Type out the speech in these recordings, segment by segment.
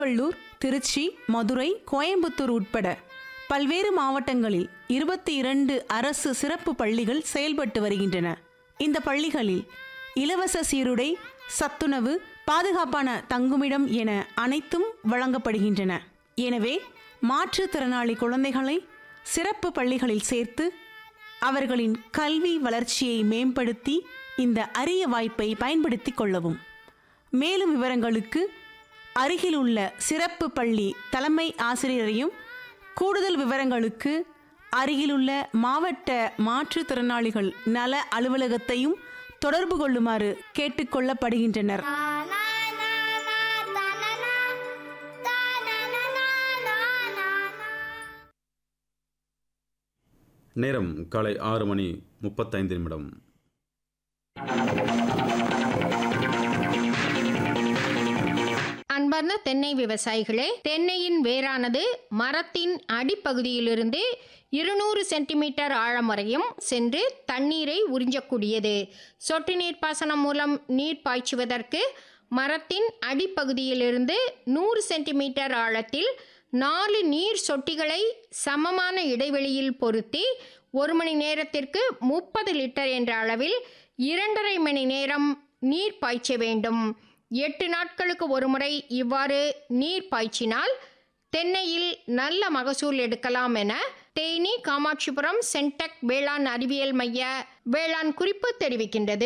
திருவள்ளூர் திருச்சி மதுரை கோயம்புத்தூர் உட்பட பல்வேறு மாவட்டங்களில் இருபத்தி இரண்டு அரசு சிறப்பு பள்ளிகள் செயல்பட்டு வருகின்றன இந்த பள்ளிகளில் இலவச சீருடை சத்துணவு பாதுகாப்பான தங்குமிடம் என அனைத்தும் வழங்கப்படுகின்றன எனவே மாற்றுத்திறனாளி குழந்தைகளை சிறப்பு பள்ளிகளில் சேர்த்து அவர்களின் கல்வி வளர்ச்சியை மேம்படுத்தி இந்த அரிய வாய்ப்பை பயன்படுத்திக் கொள்ளவும் மேலும் விவரங்களுக்கு அருகில் உள்ள சிறப்பு பள்ளி தலைமை ஆசிரியரையும் கூடுதல் விவரங்களுக்கு அருகிலுள்ள மாவட்ட மாற்றுத்திறனாளிகள் நல அலுவலகத்தையும் தொடர்பு கொள்ளுமாறு கேட்டுக்கொள்ளப்படுகின்றனர் நேரம் காலை ஆறு மணி முப்பத்தைந்து நிமிடம் அன்பார்ந்த தென்னை விவசாயிகளே தென்னையின் வேரானது மரத்தின் அடிப்பகுதியிலிருந்து இருநூறு சென்டிமீட்டர் ஆழம் வரையும் சென்று தண்ணீரை உறிஞ்சக்கூடியது சொட்டு நீர் பாசனம் மூலம் நீர் பாய்ச்சுவதற்கு மரத்தின் அடிப்பகுதியிலிருந்து நூறு சென்டிமீட்டர் ஆழத்தில் நாலு நீர் சொட்டிகளை சமமான இடைவெளியில் பொருத்தி ஒரு மணி நேரத்திற்கு முப்பது லிட்டர் என்ற அளவில் இரண்டரை மணி நேரம் நீர் பாய்ச்ச வேண்டும் எட்டு நாட்களுக்கு ஒருமுறை இவ்வாறு நீர் பாய்ச்சினால் தென்னையில் நல்ல மகசூல் எடுக்கலாம் என தேனி காமாட்சிபுரம் சென்டெக் வேளாண் அறிவியல் மைய வேளாண் குறிப்பு தெரிவிக்கின்றது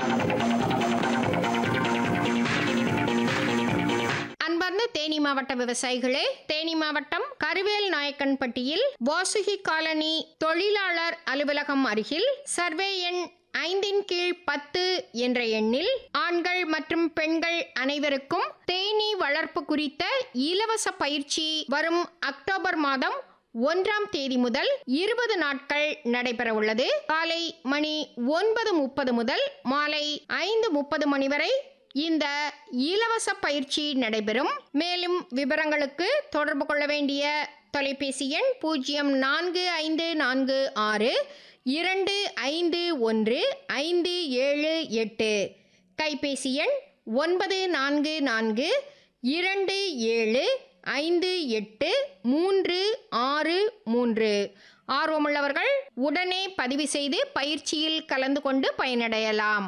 அன்பார்ந்த தேனி மாவட்ட விவசாயிகளே தேனி மாவட்டம் கருவேல் நாயக்கன்பட்டியில் வாசுகி காலனி தொழிலாளர் அலுவலகம் அருகில் சர்வே எண் ஐந்தின் கீழ் பத்து என்ற எண்ணில் ஆண்கள் மற்றும் பெண்கள் அனைவருக்கும் தேனீ வளர்ப்பு குறித்த இலவச பயிற்சி வரும் அக்டோபர் மாதம் ஒன்றாம் தேதி முதல் இருபது நாட்கள் நடைபெற உள்ளது காலை மணி ஒன்பது முப்பது முதல் மாலை ஐந்து முப்பது மணி வரை இந்த இலவச பயிற்சி நடைபெறும் மேலும் விவரங்களுக்கு தொடர்பு கொள்ள வேண்டிய தொலைபேசி எண் பூஜ்ஜியம் நான்கு ஐந்து நான்கு ஆறு இரண்டு ஐந்து ஒன்று ஐந்து ஏழு எட்டு கைபேசி எண் ஒன்பது நான்கு நான்கு இரண்டு ஏழு ஐந்து எட்டு மூன்று ஆறு மூன்று ஆர்வமுள்ளவர்கள் உடனே பதிவு செய்து பயிற்சியில் கலந்து கொண்டு பயனடையலாம்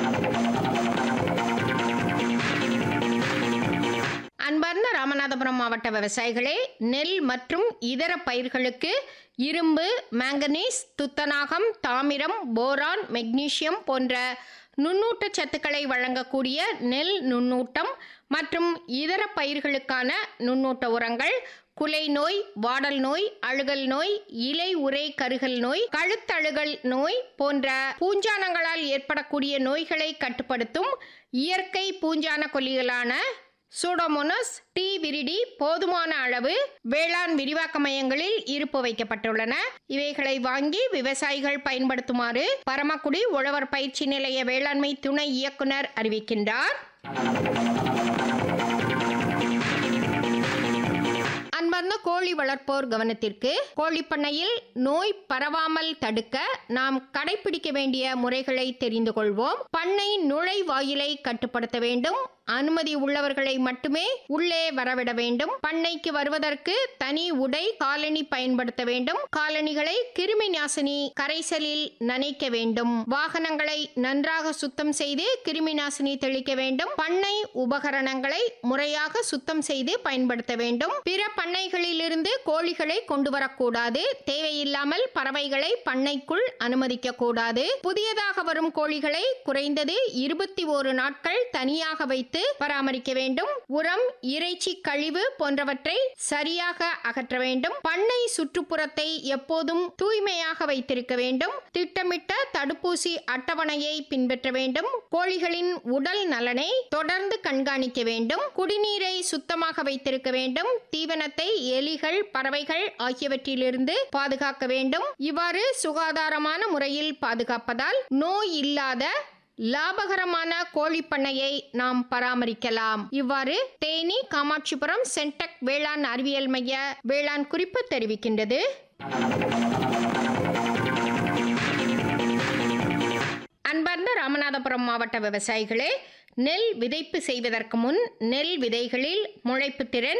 அன்பார்ந்த ராமநாதபுரம் மாவட்ட விவசாயிகளே நெல் மற்றும் இதர பயிர்களுக்கு இரும்பு மேங்கனீஸ் துத்தநாகம் தாமிரம் போரான் மெக்னீசியம் போன்ற நுண்ணூட்ட சத்துக்களை வழங்கக்கூடிய நெல் நுண்ணூட்டம் மற்றும் இதர பயிர்களுக்கான நுண்ணூட்ட உரங்கள் குலை நோய் வாடல் நோய் அழுகல் நோய் இலை உரை கருகல் நோய் கழுத்தழுகல் நோய் போன்ற பூஞ்சானங்களால் ஏற்படக்கூடிய நோய்களை கட்டுப்படுத்தும் இயற்கை பூஞ்சான கொல்லிகளான சூடோமோனஸ் டி விரிடி போதுமான அளவு வேளாண் விரிவாக்க மையங்களில் இருப்பு வைக்கப்பட்டுள்ளன இவைகளை வாங்கி விவசாயிகள் பயன்படுத்துமாறு பரமக்குடி உழவர் பயிற்சி நிலைய வேளாண்மை துணை இயக்குனர் அறிவிக்கின்றார் அன்பார்ந்த கோழி வளர்ப்போர் கவனத்திற்கு கோழி பண்ணையில் நோய் பரவாமல் தடுக்க நாம் கடைபிடிக்க வேண்டிய முறைகளை தெரிந்து கொள்வோம் பண்ணை நுழைவாயிலை கட்டுப்படுத்த வேண்டும் அனுமதி உள்ளவர்களை மட்டுமே உள்ளே வரவிட வேண்டும் பண்ணைக்கு வருவதற்கு தனி உடை காலணி பயன்படுத்த வேண்டும் காலணிகளை கிருமி நாசினி கரைசலில் நனைக்க வேண்டும் வாகனங்களை நன்றாக சுத்தம் செய்து கிருமி நாசினி தெளிக்க வேண்டும் பண்ணை உபகரணங்களை முறையாக சுத்தம் செய்து பயன்படுத்த வேண்டும் பிற பண்ணைகளிலிருந்து கோழிகளை கொண்டு வரக்கூடாது தேவையில்லாமல் பறவைகளை பண்ணைக்குள் அனுமதிக்க கூடாது புதியதாக வரும் கோழிகளை குறைந்தது இருபத்தி ஒரு நாட்கள் தனியாக வைத்து பராமரிக்க வேண்டும் உரம் இறைச்சி கழிவு போன்றவற்றை சரியாக அகற்ற வேண்டும் பண்ணை சுற்றுப்புறத்தை எப்போதும் தூய்மையாக வைத்திருக்க வேண்டும் திட்டமிட்ட தடுப்பூசி அட்டவணையை பின்பற்ற வேண்டும் கோழிகளின் உடல் நலனை தொடர்ந்து கண்காணிக்க வேண்டும் குடிநீரை சுத்தமாக வைத்திருக்க வேண்டும் தீவனத்தை எலிகள் பறவைகள் ஆகியவற்றிலிருந்து பாதுகாக்க வேண்டும் இவ்வாறு சுகாதாரமான முறையில் பாதுகாப்பதால் நோய் இல்லாத லாபகரமான கோழி பண்ணையை நாம் பராமரிக்கலாம் இவ்வாறு தேனி காமாட்சிபுரம் சென்டெக் வேளாண் அறிவியல் மைய வேளாண் குறிப்பு தெரிவிக்கின்றது அன்பார்ந்த ராமநாதபுரம் மாவட்ட விவசாயிகளே நெல் விதைப்பு செய்வதற்கு முன் நெல் விதைகளில் முளைப்பு திறன்